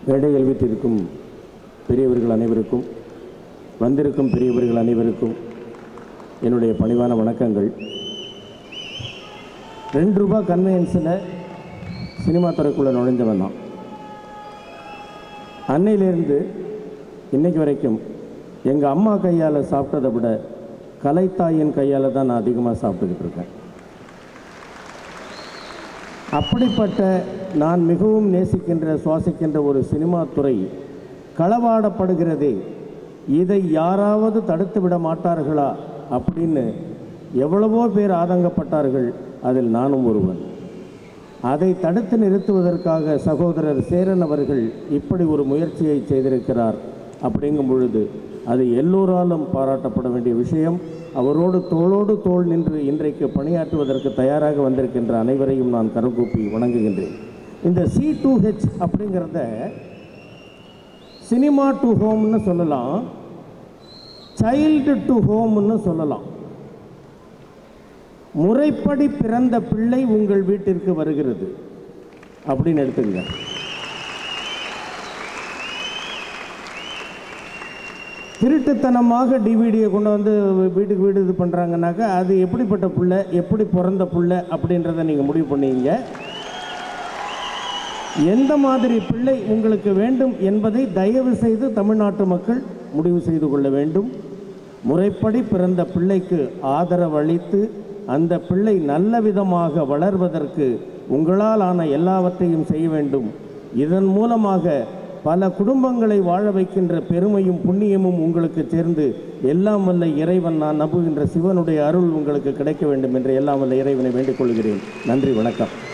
மேடைகள் வீட்டிற்கும் பெரியவர்கள் அனைவருக்கும் வந்திருக்கும் பெரியவர்கள் அனைவருக்கும் என்னுடைய பணிவான வணக்கங்கள் ரெண்டு ரூபாய் கன்வென்ஸில் சினிமா துறைக்குள்ளே நுழைஞ்சவன் தான் அன்னையிலேருந்து இன்னைக்கு வரைக்கும் எங்கள் அம்மா கையால் சாப்பிட்டதை விட கலைத்தாயின் கையால் தான் நான் அதிகமாக சாப்பிட்டுக்கிட்டு இருக்கேன் அப்படிப்பட்ட நான் மிகவும் நேசிக்கின்ற சுவாசிக்கின்ற ஒரு சினிமா துறை களவாடப்படுகிறதே இதை யாராவது தடுத்து விட மாட்டார்களா அப்படின்னு எவ்வளவோ பேர் ஆதங்கப்பட்டார்கள் அதில் நானும் ஒருவன் அதை தடுத்து நிறுத்துவதற்காக சகோதரர் சேரன் அவர்கள் இப்படி ஒரு முயற்சியை செய்திருக்கிறார் அப்படிங்கும் பொழுது அது எல்லோராலும் பாராட்டப்பட வேண்டிய விஷயம் அவரோடு தோளோடு தோள் நின்று இன்றைக்கு பணியாற்றுவதற்கு தயாராக வந்திருக்கின்ற அனைவரையும் நான் கரங்கூப்பி வணங்குகின்றேன் இந்த சி டூ ஹெச் அப்படிங்கிறத சினிமா டு ஹோம்னு சொல்லலாம் சைல்டு டு ஹோம்னு சொல்லலாம் முறைப்படி பிறந்த பிள்ளை உங்கள் வீட்டிற்கு வருகிறது அப்படின்னு எடுத்துங்க திருட்டுத்தனமாக டிவிடியை கொண்டு வந்து வீட்டுக்கு வீடு இது பண்ணுறாங்கனாக்கா அது எப்படிப்பட்ட புள்ள எப்படி பிறந்த புள்ள அப்படின்றத நீங்கள் முடிவு பண்ணுவீங்க எந்த மாதிரி பிள்ளை உங்களுக்கு வேண்டும் என்பதை தயவு செய்து தமிழ்நாட்டு மக்கள் முடிவு செய்து கொள்ள வேண்டும் முறைப்படி பிறந்த பிள்ளைக்கு ஆதரவளித்து அந்த பிள்ளை நல்ல விதமாக வளர்வதற்கு உங்களால் ஆன எல்லாவற்றையும் செய்ய வேண்டும் இதன் மூலமாக பல குடும்பங்களை வாழ வைக்கின்ற பெருமையும் புண்ணியமும் உங்களுக்கு சேர்ந்து எல்லாம் வல்ல இறைவன் நான் நம்புகின்ற சிவனுடைய அருள் உங்களுக்கு கிடைக்க வேண்டும் என்று எல்லாம் வல்ல இறைவனை வேண்டிக் கொள்கிறேன் நன்றி வணக்கம்